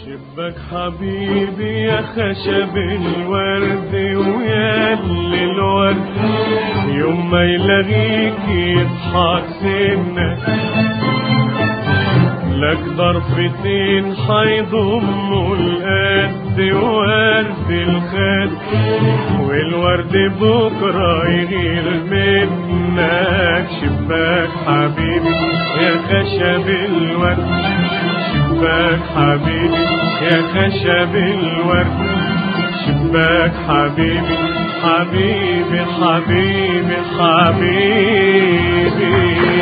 شبك حبيبي يا خشب الورد ويا اللي الورد يوم ما يلاقيك يضحك سنك لك ضرفتين حيضموا القد ورد الخد والورد بكرة يغير منك شباك حبيبي يا خشب الورد شباك حبيبي يا خشب الورد شباك حبيبي حبيبي حبيبي حبيبي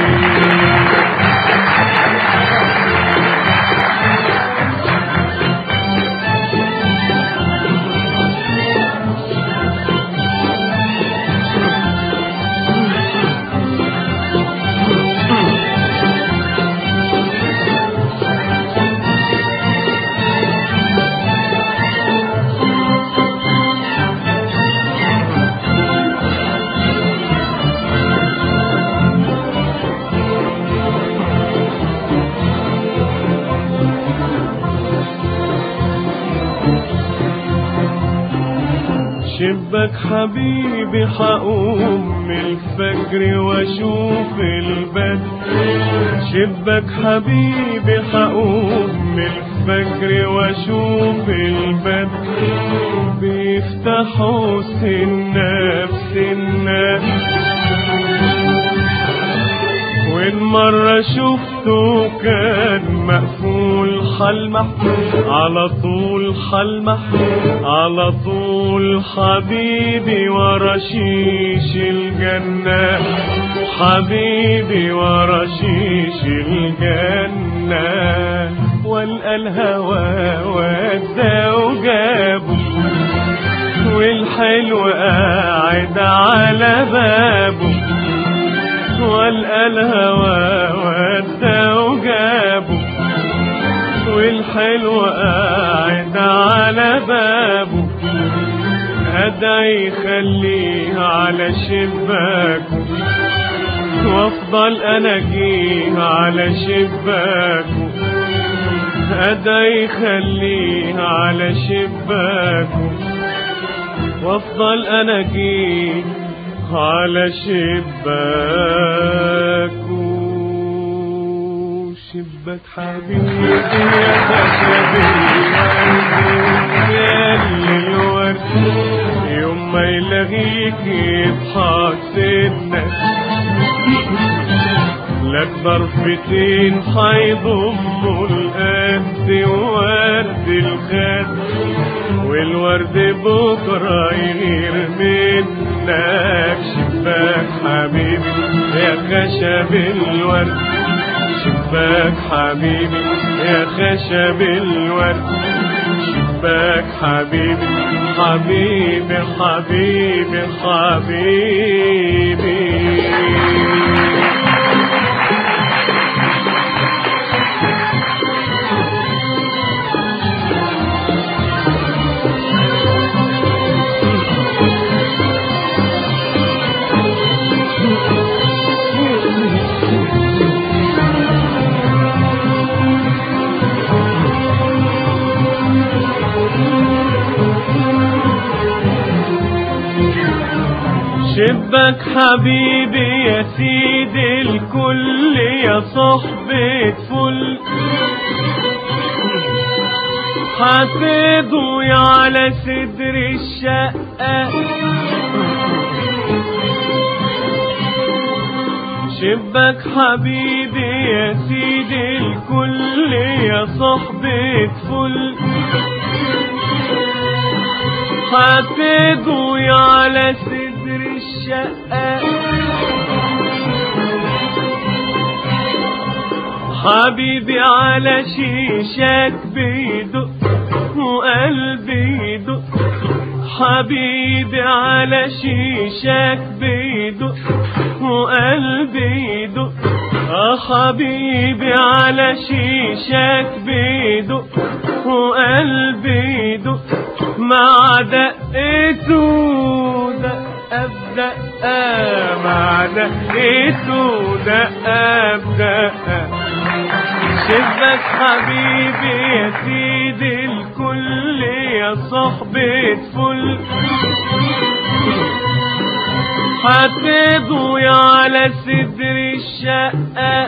شبك حبيبي حقوم من الفجر واشوف البدر شبك حبيبي حقوم من الفجر واشوف البدر بيفتحوا سنة بسنة وين مرة شفته كان مقفول حلمح على طول حلمح على طول حبيبي ورا شيش الجنة حبيبي ورا شيش الجنة والقى الهوى ودى وجابه والحلو قاعد على بابه والقى الهوى ودى وجابه والحلو قاعد على بابه أدعي خليه على شباكه وافضل انا جيه على شباكه أدعي خليه على شباكه وافضل انا جيه على شباكه شباك حبيبي يا خشب يا اللي الورد يوم ما يلاقيك يضحك سنك لك ضرفتين حيضموا القد وورد الخد والورد بكرة يغير منك شباك حبيبي يا خشب الورد شباك حبيبي يا خشب الورد شباك حبيبي حبيبي حبيبي حبيبي شبك حبيبي يا سيدي الكل يا صحبة فل حافظوا على صدر الشقة شبك حبيبي يا سيدي الكل يا صحبة فل حافظوا على صدر الشقة حبيبي على شيشك بيدق وقلبي يدق حبيبي على شيشك بيدق وقلبي يدق اه حبيبي على شيشك بيدق وقلبي يدق مع دقته دقة بدقة مع دقته دقة بدقة شبك حبيبي يا سيدي صحبة فل هتضوي على صدر الشقة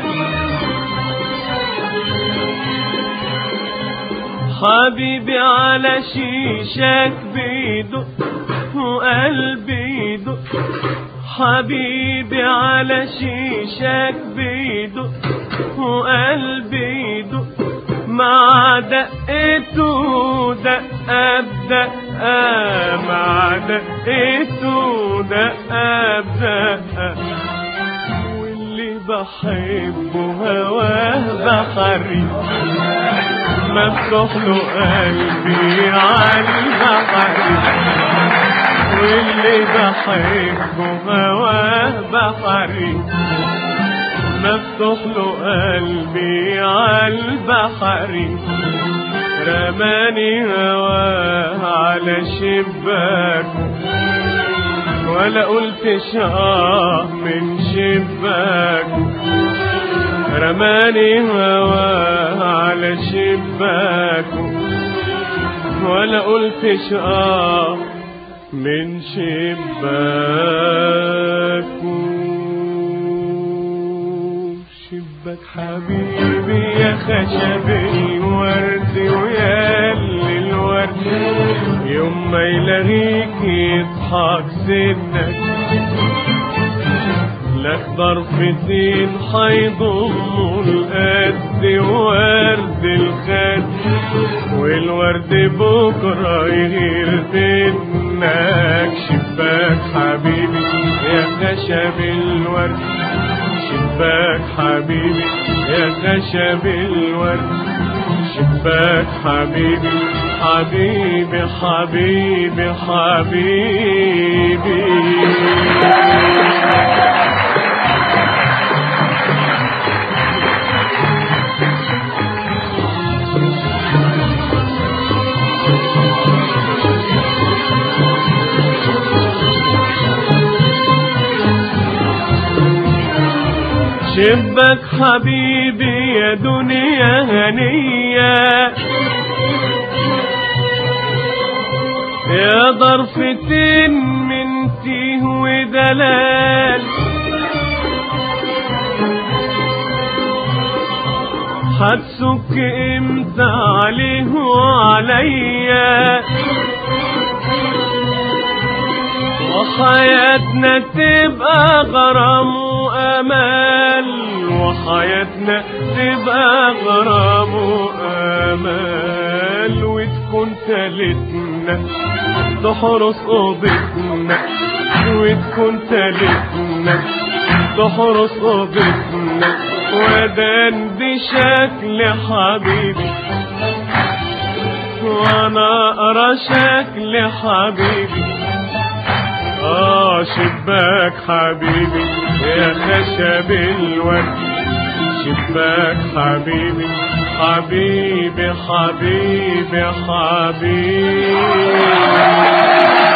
حبيبي على شيشك بيدق وقلبي يدق حبيبي على شيشك بيدق وقلبي يدق مع دقته دقة بدقة مع دقته دقة بدقة واللي بحبه هواه بحري مفتوح له قلبي عالبحر واللي بحبه هواه بحري مفتوح له قلبي عالبحر رماني هواه على شباكه ولا قلت شاه من شباكه رماني هواه على شباكه ولا قلت شاه من شباكه شباك حبيبي يا خشب الورد ويا اللي الورد يوم ما يلاقيك يضحك سنك الاخضر في زين حيضموا القد ورد الخد والورد بكره يغير منك شباك حبيبي يا خشب الورد شباك حبيبي يا خشب الورد شباك حبيبي حبيبي حبيبي حبيبي شبك حبيبي يا دنيا هنية يا ضرفتين من تيه ودلال هتسك امتى عليه وعليا وحياتنا تبقى غرام وامال وحياتنا تبقى غرام وامال وتكون تالتنا تحرس اوضتنا وتكون تالتنا تحرس اوضتنا ودان بشكل حبيبي وانا ارى شكل حبيبي اه شباك حبيبي يا خشب الورد شباك حبيبي حبيبي حبيبي حبيبي